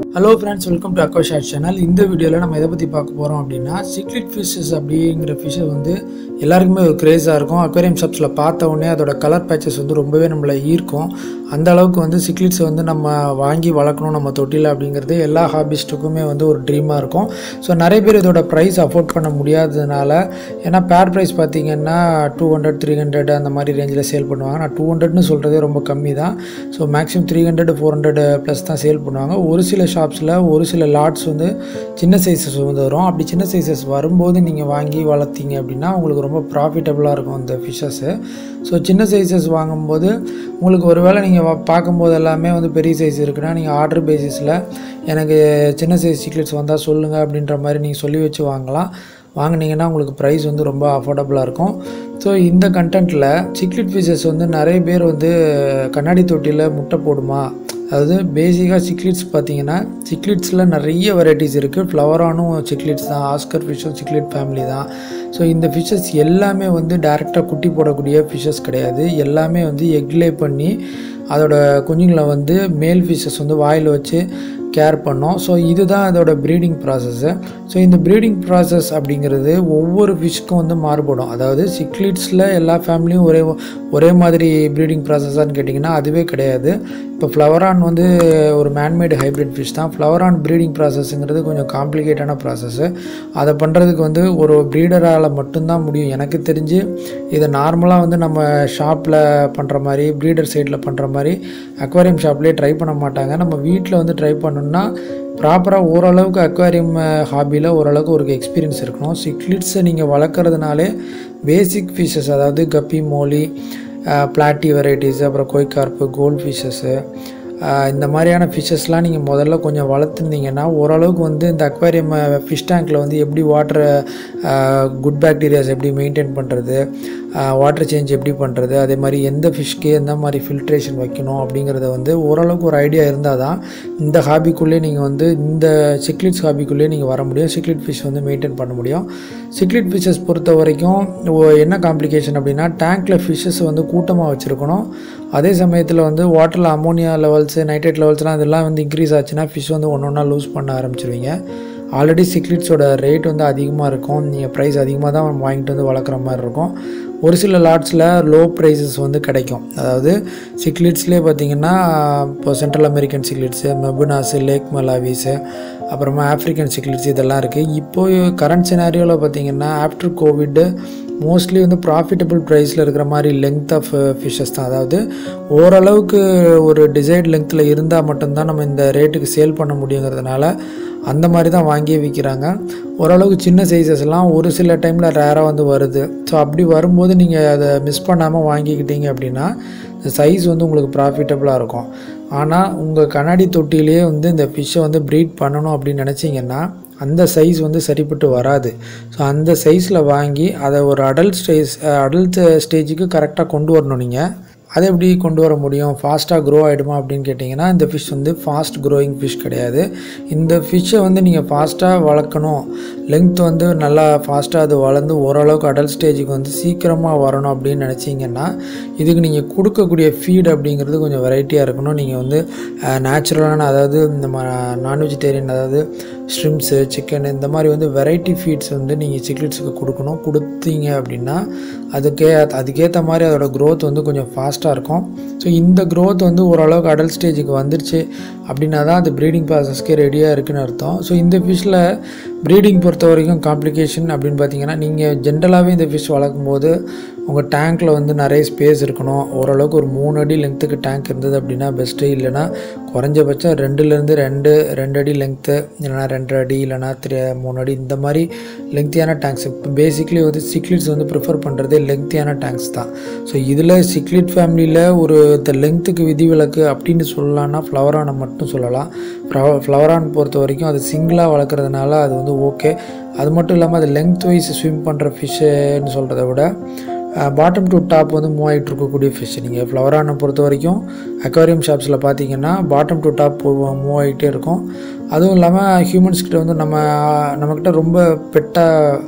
hello friends welcome to aqua shot channel இந்த வீடியோவில் நம்ம எதை பற்றி பார்க்க போகிறோம் அப்படின்னா சிக்லிட் ஃபிஷ்ஷஸ் அப்படிங்கிற ஃபிஷ்ஷை வந்து எல்லாருக்குமே ஒரு க்ரேஸாக இருக்கும் அக்வேரியம் ஷாப்ஸில் பார்த்த உடனே அதோட கலர் பேச்சஸ் வந்து ரொம்பவே நம்மளை ஈர்க்கும் அந்த அளவுக்கு வந்து சிக்லிட்ஸை வந்து நம்ம வாங்கி வளர்க்கணும் நம்ம தொட்டியில் அப்படிங்கிறது எல்லா ஹாபிஸ்ட்டுக்குமே வந்து ஒரு ட்ரீமாக இருக்கும் ஸோ நிறைய பேர் இதோட ப்ரைஸ் அஃபோர்ட் பண்ண முடியாததுனால ஏன்னா பேர் ப்ரைஸ் பார்த்தீங்கன்னா டூ ஹண்ட்ரட் த்ரீ ஹண்ட்ரட் அந்த மாதிரி ரேஞ்சில் சேல் பண்ணுவாங்க நான் டூ ஹண்ட்ரட்னு சொல்கிறதே ரொம்ப கம்மி தான் so maximum three hundred four hundred plus தான் சேல் பண்ணுவாங்க ஒரு சில ஷாப்ஸில் ஒரு சில லாட்ஸ் வந்து சின்ன சைஸஸ் வந்து வரும் அப்படி சின்ன சைஸஸ் வரும்போது நீங்கள் வாங்கி வளர்த்தீங்க அப்படின்னா உங்களுக்கு ரொம்ப ப்ராஃபிட்டபுளாக இருக்கும் இந்த ஃபிஷ்ஷஸ்ஸு ஸோ சின்ன சைஸஸ் வாங்கும்போது உங்களுக்கு ஒருவேளை நீங்கள் பார்க்கும்போது எல்லாமே வந்து பெரிய சைஸ் இருக்குன்னா நீங்கள் ஆர்டர் பேசிஸில் எனக்கு சின்ன சைஸ் சிக்லெட்ஸ் வந்தால் சொல்லுங்கள் அப்படின்ற மாதிரி நீங்கள் சொல்லி வச்சு வாங்கலாம் வாங்கினீங்கன்னா உங்களுக்கு ப்ரைஸ் வந்து ரொம்ப அஃபோர்டபுளாக இருக்கும் ஸோ இந்த கண்டென்ட்டில் சிக்லிட் ஃபிஷஸ் வந்து நிறைய பேர் வந்து கண்ணாடி தொட்டியில் முட்டை போடுமா அதாவது பேசிக்காக சிக்லிட்ஸ் பார்த்தீங்கன்னா சிக்லிட்ஸில் நிறைய வெரைட்டிஸ் இருக்குது ஃப்ளவரானும் சிக்லிட்ஸ் தான் ஆஸ்கர் ஃபிஷ்ஷும் சிக்லிட் ஃபேமிலி தான் ஸோ இந்த ஃபிஷ்ஷஸ் எல்லாமே வந்து டேரெக்டாக குட்டி போடக்கூடிய ஃபிஷ்ஷஸ் கிடையாது எல்லாமே வந்து எக்லே பண்ணி அதோட குஞ்சுங்களை வந்து மேல் ஃபிஷ்ஷஸ் வந்து வாயில் வச்சு கேர் பண்ணோம் ஸோ இதுதான் அதோட ப்ரீடிங் ப்ராசஸ்ஸு ஸோ இந்த ப்ரீடிங் ப்ராசஸ் அப்படிங்கிறது ஒவ்வொரு ஃபிஷ்க்கும் வந்து மாறுபடும் அதாவது சிக்லிட்ஸில் எல்லா ஃபேமிலியும் ஒரே ஒரே மாதிரி ப்ரீடிங் ப்ராசஸான்னு கேட்டிங்கன்னா அதுவே கிடையாது இப்போ ஃப்ளவரான் வந்து ஒரு மேன்மேடு ஹைப்ரிட் ஃபிஷ் தான் ஃப்ளவரான் ப்ரீடிங் ப்ராசஸ்ங்கிறது கொஞ்சம் காம்ப்ளிகேட்டான ப்ராசஸ்ஸு அதை பண்ணுறதுக்கு வந்து ஒரு ப்ரீடரால் மட்டும்தான் முடியும் எனக்கு தெரிஞ்சு இதை நார்மலாக வந்து நம்ம ஷாப்பில் பண்ணுற மாதிரி ப்ரீடர் சைடில் பண்ணுற மாதிரி அக்வாரியம் ஷாப்லேயே ட்ரை பண்ண மாட்டாங்க நம்ம வீட்டில் வந்து ட்ரை பண்ணணும்னா ப்ராப்பராக ஓரளவுக்கு அக்வாரியம் ஹாபியில் ஓரளவுக்கு ஒரு எக்ஸ்பீரியன்ஸ் இருக்கணும் சிக்லிட்ஸை நீங்கள் வளர்க்குறதுனாலே பேசிக் ஃபிஷ்ஷஸ் அதாவது கப்பி மோலி பிளாட்டி வெரைட்டிஸ் அப்புறம் கொய்கார்ப்பு கோல்ட் ஃபிஷ்ஷஸ்ஸு இந்த மாதிரியான ஃபிஷ்ஷஸ்லாம் நீங்கள் முதல்ல கொஞ்சம் வளர்த்துருந்தீங்கன்னா ஓரளவுக்கு வந்து இந்த அக்வாரியம் ஃபிஷ் டேங்க்கில் வந்து எப்படி வாட்டரை குட் பாக்டீரியாஸ் எப்படி மெயின்டைன் பண்ணுறது வாட்டர் சேஞ்ச் எப்படி பண்ணுறது அதே மாதிரி எந்த ஃபிஷ்க்கு எந்த மாதிரி ஃபில்ட்ரேஷன் வைக்கணும் அப்படிங்கிறத வந்து ஓரளவுக்கு ஒரு ஐடியா இருந்தால் தான் இந்த ஹாபிக்குள்ளே நீங்கள் வந்து இந்த சிக்லிட்ஸ் ஹாபிக்குள்ளே நீங்கள் வர முடியும் சிக்லிட் ஃபிஷ் வந்து மெயின்டைன் பண்ண முடியும் சிக்லிட் ஃபிஷ்ஷஸ் பொறுத்த வரைக்கும் என்ன காம்ப்ளிகேஷன் அப்படின்னா டேங்க்கில் ஃபிஷ்ஷஸ் வந்து கூட்டமாக வச்சுருக்கணும் அதே சமயத்தில் வந்து வாட்டரில் அமோனியா லெவல்ஸு நைட்ரேட் லெவல்ஸ்லாம் இதெல்லாம் வந்து இன்க்ரீஸ் ஆச்சுன்னா ஃபிஷ் வந்து ஒன்று ஒன்றா லூஸ் பண்ண ஆரம்பிச்சிருவீங்க ஆல்ரெடி சிக்லிட்ஸோட ரேட் வந்து அதிகமாக இருக்கும் நீங்கள் ப்ரைஸ் அதிகமாக தான் வாங்கிட்டு வந்து வளர்க்குற மாதிரி இருக்கும் ஒரு சில லாட்ஸில் லோ ப்ரைஸஸ் வந்து கிடைக்கும் அதாவது சிக்லிட்ஸ்லேயே பார்த்தீங்கன்னா இப்போ central American cichlids mbunas Lake Malawis அப்புறமா ஆஃப்ரிக்கன் சிக்லிட்ஸ் இதெல்லாம் இருக்குது இப்போது கரண்ட் சினாரியோவில் பார்த்தீங்கன்னா ஆஃப்டர் கோவிட்டு மோஸ்ட்லி வந்து ப்ராஃபிட்டபிள் ப்ரைஸில் இருக்கிற மாதிரி லென்த் ஆஃப் ஃபிஷ்ஷஸ் தான் அதாவது ஓரளவுக்கு ஒரு டிசைட் லென்த்தில் இருந்தால் மட்டும்தான் நம்ம இந்த ரேட்டுக்கு சேல் பண்ண முடியுங்கிறதுனால அந்த மாதிரி தான் வாங்கி விற்கிறாங்க ஓரளவுக்கு சின்ன சைஸஸ்லாம் ஒரு சில டைமில் ரேராக வந்து வருது ஸோ அப்படி வரும்போது நீங்கள் அதை மிஸ் பண்ணாமல் வாங்கிக்கிட்டீங்க அப்படின்னா இந்த சைஸ் வந்து உங்களுக்கு ப்ராஃபிட்டபுளாக இருக்கும் ஆனால் உங்கள் கண்ணாடி தொட்டிலேயே வந்து இந்த ஃபிஷ்ஷை வந்து ப்ரீட் பண்ணணும் அப்படின்னு நினச்சிங்கன்னா அந்த சைஸ் வந்து சரிப்பட்டு வராது ஸோ அந்த சைஸில் வாங்கி அதை ஒரு அடல்ட் ஸ்டேஜ் அடல்ட் ஸ்டேஜுக்கு கரெக்டாக கொண்டு வரணும் நீங்கள் அதை எப்படி கொண்டு வர முடியும் ஃபாஸ்ட்டாக க்ரோ ஆகிடுமா அப்படின்னு கேட்டிங்கன்னா இந்த ஃபிஷ் வந்து ஃபாஸ்ட் க்ரோயிங் ஃபிஷ் கிடையாது இந்த ஃபிஷ்ஷை வந்து நீங்கள் ஃபாஸ்ட்டாக வளர்க்கணும் லென்த் வந்து நல்லா ஃபாஸ்ட்டாக அது வளர்ந்து ஓரளவுக்கு அடல்ட் ஸ்டேஜுக்கு வந்து சீக்கிரமாக வரணும் அப்படின்னு நினச்சிங்கன்னா இதுக்கு நீங்கள் கொடுக்கக்கூடிய ஃபீட் அப்படிங்கிறது கொஞ்சம் வெரைட்டியாக இருக்கணும் நீங்கள் வந்து நேச்சுரலான அதாவது இந்த நான் வெஜிடேரியன் அதாவது ஸ்ட்ரிம்ஸு சிக்கன் இந்த மாதிரி வந்து வெரைட்டி ஃபீட்ஸ் வந்து நீங்கள் சிக்லிட்ஸுக்கு கொடுக்கணும் கொடுத்தீங்க அப்படின்னா அதுக்கே அதுக்கேற்ற மாதிரி அதோட க்ரோத் வந்து கொஞ்சம் ஃபாஸ்ட்டாக இருக்கும் ஸோ இந்த க்ரோத் வந்து ஓரளவுக்கு அடல்ட் ஸ்டேஜுக்கு வந்துருச்சு அப்படின்னா தான் அது ப்ரீடிங் ப்ராசஸ்க்கே ரெடியாக இருக்குதுன்னு அர்த்தம் ஸோ இந்த ஃபிஷ்ஷில் ப்ரீடிங் பொறுத்த வரைக்கும் காம்ப்ளிகேஷன் அப்படின்னு பார்த்தீங்கன்னா நீங்கள் ஜென்ரலாகவே இந்த ஃபிஷ் வளர்க்கும் போது உங்கள் டேங்க்கில் வந்து நிறைய ஸ்பேஸ் இருக்கணும் ஓரளவுக்கு ஒரு மூணு அடி லென்த்துக்கு டேங்க் இருந்தது அப்படின்னா பெஸ்ட்டு இல்லைனா குறைஞ்சபட்சம் ரெண்டுலேருந்து ரெண்டு ரெண்டு அடி லென்த்து இல்லைனா ரெண்டு அடி இல்லைனா த்ரீ மூணு அடி இந்த மாதிரி லெங்க்த்தியான டேங்க்ஸ் இப்போ பேசிக்லி வந்து சிக்லிட்ஸ் வந்து ப்ரிஃபர் பண்ணுறதே லெங்க்த்தியான டேங்க்ஸ் தான் ஸோ இதில் சிக்லிட் ஃபேமிலியில் ஒரு இந்த லெங்க்த்துக்கு விதிவிலக்கு அப்படின்னு சொல்லலாம்னா ஃப்ளவரானை மட்டும் சொல்லலாம் ஃப்ளவரான் பொறுத்த வரைக்கும் அது சிங்கிளாக வளர்க்குறதுனால அது வந்து ஓகே அது மட்டும் இல்லாமல் அது லெங்த் வைஸ் ஸ்விம் பண்ணுற ஃபிஷ்ஷுன்னு சொல்கிறத விட பாட்டம் டு டாப் வந்து மூவ் ஆகிட்டு இருக்கக்கூடிய ஃபிஷ் நீங்கள் ஃப்ளவரானை பொறுத்த வரைக்கும் அக்வாரியம் ஷாப்ஸில் பார்த்தீங்கன்னா பாட்டம் டு டாப் மூவ் ஆகிட்டே இருக்கும் அதுவும் இல்லாமல் ஹியூமன்ஸ்கிட்ட வந்து நம்ம நம்மக்கிட்ட ரொம்ப பெட்டாக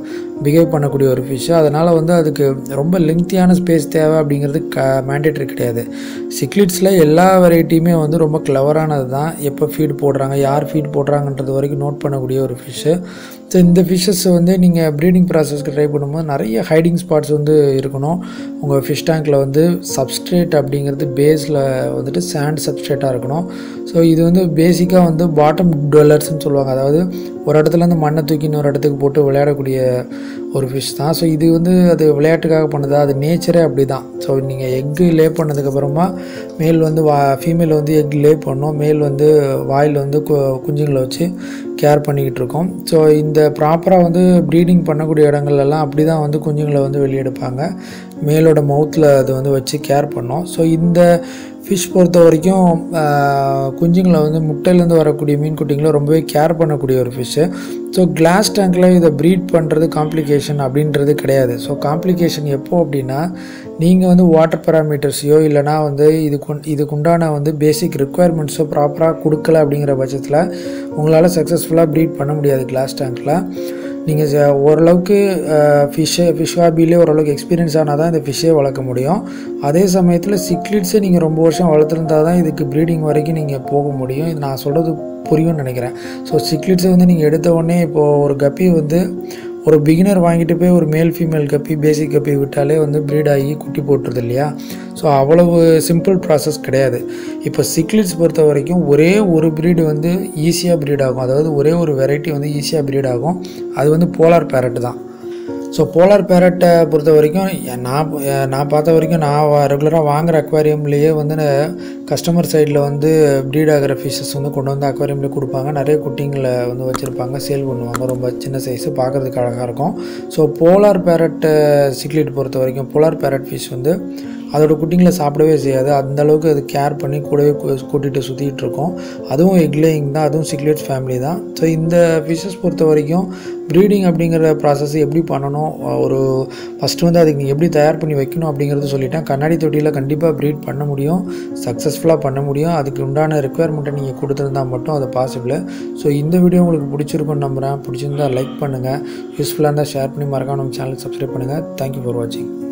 பிஹேவ் பண்ணக்கூடிய ஒரு ஃபிஷ்ஷு அதனால் வந்து அதுக்கு ரொம்ப லெங்க்த்தியான ஸ்பேஸ் தேவை அப்படிங்கிறது க மேண்டேட்ரி கிடையாது சிக்லிட்ஸில் எல்லா வெரைட்டியுமே வந்து ரொம்ப கிளவரானது தான் எப்போ ஃபீட் போடுறாங்க யார் ஃபீட் போடுறாங்கன்றது வரைக்கும் நோட் பண்ணக்கூடிய ஒரு ஃபிஷ்ஷு ஸோ இந்த ஃபிஷ்ஷஸ் வந்து நீங்கள் ப்ரீடிங் ப்ராசஸ்க்கு ட்ரை பண்ணும்போது நிறைய ஹைடிங் ஸ்பாட்ஸ் வந்து இருக்கணும் உங்கள் ஃபிஷ் டேங்க்கில் வந்து சப்ஸ்ட்ரேட் அப்படிங்கிறது பேஸில் வந்துட்டு சாண்ட் சப்ஸ்ட்ரேட்டாக இருக்கணும் ஸோ இது வந்து பேசிக்காக வந்து பாட்டம் டுவெல்லர்ஸ்னு சொல்லுவாங்க அதாவது ஒரு இடத்துலேருந்து மண்ணை தூக்கி இன்னொரு இடத்துக்கு போட்டு விளையாடக்கூடிய ஒரு ஃபிஷ் தான் ஸோ இது வந்து அது விளையாட்டுக்காக பண்ணுதா அது நேச்சரே அப்படி தான் ஸோ நீங்கள் எக்கு லே பண்ணதுக்கப்புறமா மேல் வந்து வா ஃபீமேல் வந்து எக் லே பண்ணும் மேல் வந்து வாயில் வந்து கு குஞ்சுங்களை வச்சு கேர் பண்ணிக்கிட்டு இருக்கோம் ஸோ இந்த ப்ராப்பராக வந்து ப்ரீடிங் பண்ணக்கூடிய இடங்கள்லாம் அப்படி தான் வந்து குஞ்சுங்களை வந்து வெளியெடுப்பாங்க மேலோட மவுத்தில் அது வந்து வச்சு கேர் பண்ணோம் ஸோ இந்த ஃபிஷ் பொறுத்த வரைக்கும் குஞ்சுங்களை வந்து முட்டையிலேருந்து வரக்கூடிய மீன் குட்டிங்களை ரொம்பவே கேர் பண்ணக்கூடிய ஒரு ஃபிஷ்ஷு ஸோ கிளாஸ் டேங்கில் இதை ப்ரீட் பண்ணுறது காம்ப்ளிகேஷன் அப்படின்றது கிடையாது ஸோ காம்ப்ளிகேஷன் எப்போ அப்படின்னா நீங்கள் வந்து வாட்டர் பேராமீட்டர்ஸையோ இல்லைனா வந்து இதுக்கு இதுக்குண்டான வந்து பேசிக் ரெக்குவயர்மெண்ட்ஸோ ப்ராப்பராக கொடுக்கல அப்படிங்கிற பட்சத்தில் உங்களால் சக்ஸஸ்ஃபுல்லாக ப்ரீட் பண்ண முடியாது கிளாஸ் டேங்க்கில் நீங்கள் ஓரளவுக்கு ஃபிஷ்ஷை ஃபிஷ் ஹாபிலே ஓரளவுக்கு எக்ஸ்பீரியன்ஸ் ஆனால் தான் இந்த ஃபிஷ்ஷே வளர்க்க முடியும் அதே சமயத்தில் சிக்லிட்ஸை நீங்கள் ரொம்ப வருஷம் வளர்த்துருந்தா தான் இதுக்கு ப்ரீடிங் வரைக்கும் நீங்கள் போக முடியும் இது நான் சொல்கிறது புரியும்னு நினைக்கிறேன் ஸோ சிக்லிட்ஸை வந்து நீங்கள் எடுத்த உடனே இப்போது ஒரு கப்பி வந்து ஒரு பிகினர் வாங்கிட்டு போய் ஒரு மேல் ஃபீமேல் கப்பி பேசிக் கப்பி விட்டாலே வந்து ப்ரீட் ஆகி குட்டி போட்டுருது இல்லையா ஸோ அவ்வளவு சிம்பிள் ப்ராசஸ் கிடையாது இப்போ சிக்லிட்ஸ் பொறுத்த வரைக்கும் ஒரே ஒரு ப்ரீடு வந்து ஈஸியாக ப்ரீட் ஆகும் அதாவது ஒரே ஒரு வெரைட்டி வந்து ஈஸியாக ப்ரீட் ஆகும் அது வந்து போலார் பேரட் தான் ஸோ போலார் பேரட்டை பொறுத்த வரைக்கும் நான் நான் பார்த்த வரைக்கும் நான் ரெகுலராக வாங்குகிற அக்வாரியம்லேயே வந்து கஸ்டமர் சைடில் வந்து ப்ரீட் ஆகிற ஃபிஷ்ஷஸ் வந்து கொண்டு வந்து அக்வாரியம்லேயே கொடுப்பாங்க நிறைய குட்டிங்களை வந்து வச்சுருப்பாங்க சேல் பண்ணுவாங்க ரொம்ப சின்ன சைஸு பார்க்குறதுக்கு அழகாக இருக்கும் ஸோ போலார் பேரட் சிக்லிட் பொறுத்த வரைக்கும் போலார் பேரட் ஃபிஷ் வந்து அதோட குட்டிங்களை சாப்பிடவே செய்யாது அந்த அளவுக்கு அது கேர் பண்ணி கூடவே கூட்டிகிட்டு சுற்றிட்டு இருக்கோம் அதுவும் எக்லேயிங் தான் அதுவும் சிக்லேட்ஸ் ஃபேமிலி தான் ஸோ இந்த ஃபிஷ்ஷஸ் பொறுத்த வரைக்கும் ப்ரீடிங் அப்படிங்கிற ப்ராசஸ் எப்படி பண்ணணும் ஒரு ஃபஸ்ட்டு வந்து அதுக்கு நீங்கள் எப்படி தயார் பண்ணி வைக்கணும் அப்படிங்கிறது சொல்லிட்டேன் கண்ணாடி தொட்டியில் கண்டிப்பாக ப்ரீட் பண்ண முடியும் சக்ஸஸ்ஃபுல்லாக பண்ண முடியும் அதுக்கு உண்டான ரெக்குயர்மெண்ட்டை நீங்கள் கொடுத்துருந்தா மட்டும் அது பாசிபிள் ஸோ இந்த வீடியோ உங்களுக்கு பிடிச்சிருக்குன்னு நம்புகிறேன் பிடிச்சிருந்தா லைக் பண்ணுங்கள் யூஸ்ஃபுல்லாக இருந்தால் ஷேர் பண்ணி மறக்காம நம்ம சேனலுக்கு சப்ஸ்கிரைப் பண்ணுங்கள் தேங்க்யூ ஃபார் வாட்சிங்